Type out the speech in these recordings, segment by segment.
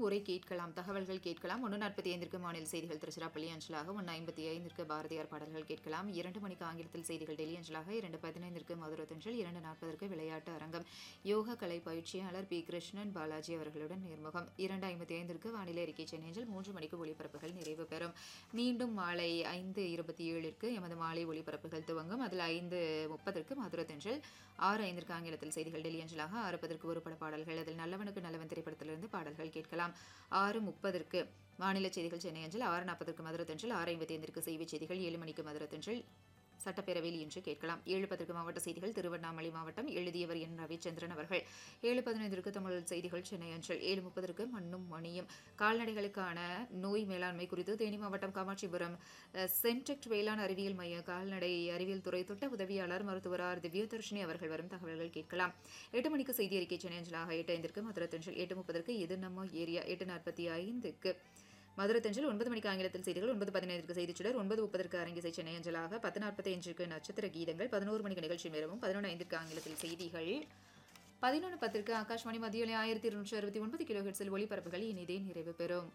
உரை கேட்கலாம் தகவல்கள் கேட்கலாம் ஒன்று நாற்பத்தி ஐந்திற்கு மாநில செய்திகள் திருச்சிராப்பள்ளி அஞ்சலாக ஒன்று ஐம்பத்தி ஐந்திற்கு பாரதியார் பாடல்கள் கேட்கலாம் இரண்டு மணிக்கு ஆங்கிலத்தில் செய்திகள் டெல்லி அஞ்சலாக இரண்டு பதினைந்திற்கு மதுரை தென்றல் இரண்டு நாற்பதற்கு விளையாட்டு அரங்கம் யோக கலை பயிற்சியாளர் பி கிருஷ்ணன் பாலாஜி அவர்களுடன் நேர்முகம் இரண்டு ஐம்பத்தி ஐந்திற்கு வானிலை அறிக்கை சென்னை அஞ்சல் மூன்று மணிக்கு ஒளிபரப்புகள் நிறைவு பெறும் மீண்டும் மாலை ஐந்து இருபத்தி ஏழிற்கு எமது மாலை ஒளிபரப்புகள் துவங்கும் அதில் ஐந்து முப்பதற்கு மதுரை தென்றல் ஆறு ஐந்திற்கு ஆங்கிலத்தில் செய்திகள் டெல்லி அஞ்சலாக ஆறு பதற்கு ஒரு பட பாடல்கள் அதில் நல்லவனுக்கு நல்லவன் திரைப்படத்திலிருந்து பாடல்கள் கேட்கலாம் ஆறு முப்பதற்கு மாநில செய்திகள் சென்னை அஞ்சல் ஆறு நாற்பதற்கு மதுரை தென்றல் ஆறு ஐம்பத்தி ஐந்திற்கு செய்தி செய்திகள் ஏழு மணிக்கு மதுரை தென்றல் சட்டப்பேரவையில் இன்று கேட்கலாம் ஏழு பத்திற்கு மாவட்ட செய்திகள் திருவண்ணாமலை மாவட்டம் எழுதியவர் என் ரவிச்சந்திரன் அவர்கள் ஏழு பதினைந்திற்கு தமிழ் செய்திகள் சென்னை அஞ்சல் ஏழு முப்பதற்கு மண்ணும் மணியும் கால்நடைகளுக்கான நோய் மேலாண்மை குறித்து தேனி மாவட்டம் காமாட்சிபுரம் அஹ், சென்டெக்ட் வேளாண் அறிவியல் மைய கால்நடை அறிவியல் துறை திட்ட உதவியாளர் மருத்துவர் ஆர் திவ்யதர்ஷினி அவர்கள் வரும் தகவல்கள் கேட்கலாம் எட்டு மணிக்கு செய்தி அறிக்கை சென்னை அஞ்சலாக எட்டு ஐந்திற்கு மதுரை தென்றல் எட்டு முப்பதற்கு இது நம்ம ஏரியா எட்டு நாற்பத்தி ஐந்துக்கு மதுரை தென்றல் ஒன்பது மணிக்கு ஆங்கிலத்தில் செய்திகள் ஒன்பது பதினைந்திற்கு செய்திச் சுடர் ஒன்பது முப்பதற்கு அரங்கிசை சென்னை அஞ்சலாக பத்து நாற்பத்தி அஞ்சுக்கு நட்சத்திர கீதங்கள் பதினோரு மணிக்கு நிகழ்ச்சி நேரமும் பதினொன்று ஐந்திற்கு ஆங்கிலத்தில் செய்திகள் பதினொன்று பத்திற்கு ஆகாஷ்வாணி மதியொலி ஆயிரத்தி இருநூற்றி அறுபத்தி ஒன்பது கிலோ ஹெட்ஸில் ஒளிபரப்புகள் இனிதே நிறைவு பெறும்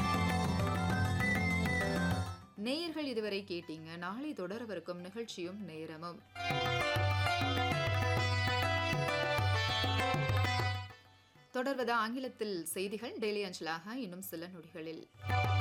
நேயர்கள் இதுவரை கேட்டீங்க நாளை தொடரவிருக்கும் நிகழ்ச்சியும் நேரமும் தொடர்வது ஆங்கிலத்தில் செய்திகள் டெய்லி அஞ்சலாக இன்னும் சில நொடிகளில்